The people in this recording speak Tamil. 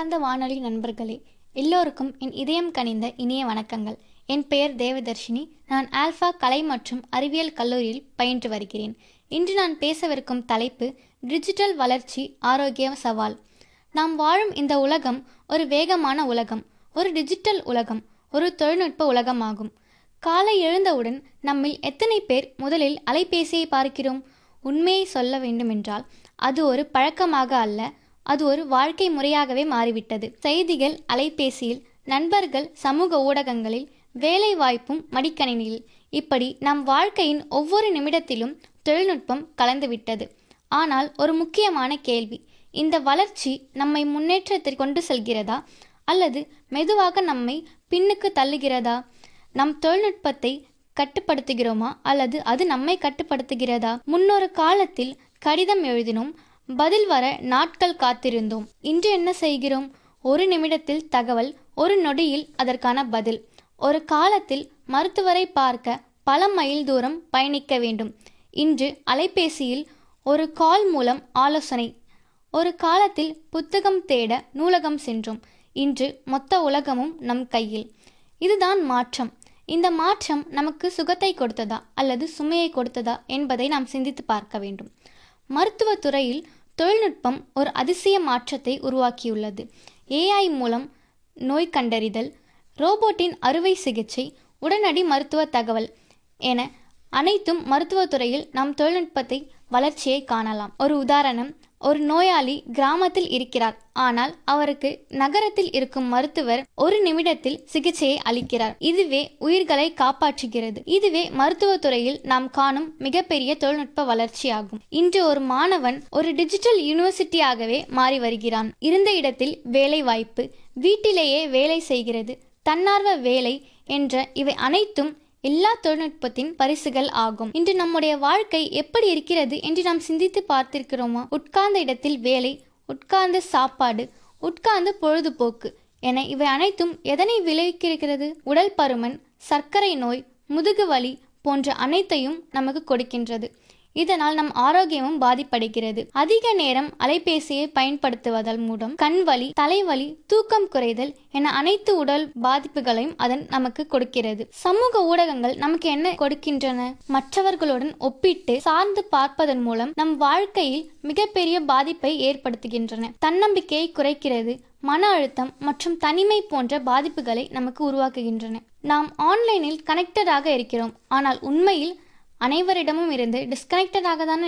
அன்பார்ந்த வானொலி நண்பர்களே எல்லோருக்கும் என் இதயம் கனிந்த இனிய வணக்கங்கள் என் பெயர் தேவதர்ஷினி நான் ஆல்ஃபா கலை மற்றும் அறிவியல் கல்லூரியில் பயின்று வருகிறேன் இன்று நான் பேசவிருக்கும் தலைப்பு டிஜிட்டல் வளர்ச்சி ஆரோக்கிய சவால் நாம் வாழும் இந்த உலகம் ஒரு வேகமான உலகம் ஒரு டிஜிட்டல் உலகம் ஒரு தொழில்நுட்ப உலகமாகும் காலை எழுந்தவுடன் நம்மில் எத்தனை பேர் முதலில் அலைபேசியை பார்க்கிறோம் உண்மையை சொல்ல வேண்டுமென்றால் அது ஒரு பழக்கமாக அல்ல அது ஒரு வாழ்க்கை முறையாகவே மாறிவிட்டது செய்திகள் அலைபேசியில் நண்பர்கள் சமூக ஊடகங்களில் வேலை வாய்ப்பும் மடிக்கணினியில் இப்படி நம் வாழ்க்கையின் ஒவ்வொரு நிமிடத்திலும் தொழில்நுட்பம் கலந்துவிட்டது ஆனால் ஒரு முக்கியமான கேள்வி இந்த வளர்ச்சி நம்மை முன்னேற்றத்தில் கொண்டு செல்கிறதா அல்லது மெதுவாக நம்மை பின்னுக்கு தள்ளுகிறதா நம் தொழில்நுட்பத்தை கட்டுப்படுத்துகிறோமா அல்லது அது நம்மை கட்டுப்படுத்துகிறதா முன்னொரு காலத்தில் கடிதம் எழுதினோம் பதில் வர நாட்கள் காத்திருந்தோம் இன்று என்ன செய்கிறோம் ஒரு நிமிடத்தில் தகவல் ஒரு நொடியில் அதற்கான பதில் ஒரு காலத்தில் மருத்துவரை பார்க்க பல மைல் தூரம் பயணிக்க வேண்டும் இன்று அலைபேசியில் ஒரு கால் மூலம் ஆலோசனை ஒரு காலத்தில் புத்தகம் தேட நூலகம் சென்றோம் இன்று மொத்த உலகமும் நம் கையில் இதுதான் மாற்றம் இந்த மாற்றம் நமக்கு சுகத்தை கொடுத்ததா அல்லது சுமையை கொடுத்ததா என்பதை நாம் சிந்தித்து பார்க்க வேண்டும் மருத்துவத் துறையில் தொழில்நுட்பம் ஒரு அதிசய மாற்றத்தை உருவாக்கியுள்ளது ஏஐ மூலம் நோய் கண்டறிதல் ரோபோட்டின் அறுவை சிகிச்சை உடனடி மருத்துவ தகவல் என அனைத்தும் மருத்துவத் துறையில் நாம் தொழில்நுட்பத்தை வளர்ச்சியை காணலாம் ஒரு உதாரணம் ஒரு நோயாளி கிராமத்தில் இருக்கிறார் ஆனால் அவருக்கு நகரத்தில் இருக்கும் மருத்துவர் ஒரு நிமிடத்தில் சிகிச்சையை அளிக்கிறார் இதுவே உயிர்களை காப்பாற்றுகிறது இதுவே மருத்துவத் துறையில் நாம் காணும் மிகப்பெரிய தொழில்நுட்ப வளர்ச்சியாகும் இன்று ஒரு மாணவன் ஒரு டிஜிட்டல் யூனிவர்சிட்டியாகவே மாறி வருகிறான் இருந்த இடத்தில் வேலை வாய்ப்பு வீட்டிலேயே வேலை செய்கிறது தன்னார்வ வேலை என்ற இவை அனைத்தும் எல்லா தொழில்நுட்பத்தின் பரிசுகள் ஆகும் இன்று நம்முடைய வாழ்க்கை எப்படி இருக்கிறது என்று நாம் சிந்தித்து பார்த்திருக்கிறோமா உட்கார்ந்த இடத்தில் வேலை உட்கார்ந்த சாப்பாடு உட்கார்ந்து பொழுதுபோக்கு என இவை அனைத்தும் எதனை விளைவிக்கிறது உடல் பருமன் சர்க்கரை நோய் முதுகு வலி போன்ற அனைத்தையும் நமக்கு கொடுக்கின்றது இதனால் நம் ஆரோக்கியமும் பாதிப்படைகிறது அதிக நேரம் அலைபேசியை பயன்படுத்துவதன் மூலம் கண் வலி தலைவலி தூக்கம் குறைதல் என அனைத்து உடல் பாதிப்புகளையும் அதன் நமக்கு கொடுக்கிறது சமூக ஊடகங்கள் நமக்கு என்ன கொடுக்கின்றன மற்றவர்களுடன் ஒப்பிட்டு சார்ந்து பார்ப்பதன் மூலம் நம் வாழ்க்கையில் மிகப்பெரிய பாதிப்பை ஏற்படுத்துகின்றன தன்னம்பிக்கையை குறைக்கிறது மன அழுத்தம் மற்றும் தனிமை போன்ற பாதிப்புகளை நமக்கு உருவாக்குகின்றன நாம் ஆன்லைனில் கனெக்டடாக இருக்கிறோம் ஆனால் உண்மையில் அனைவரிடமும் இருந்து டிஸ்கனெக்டடாக தானே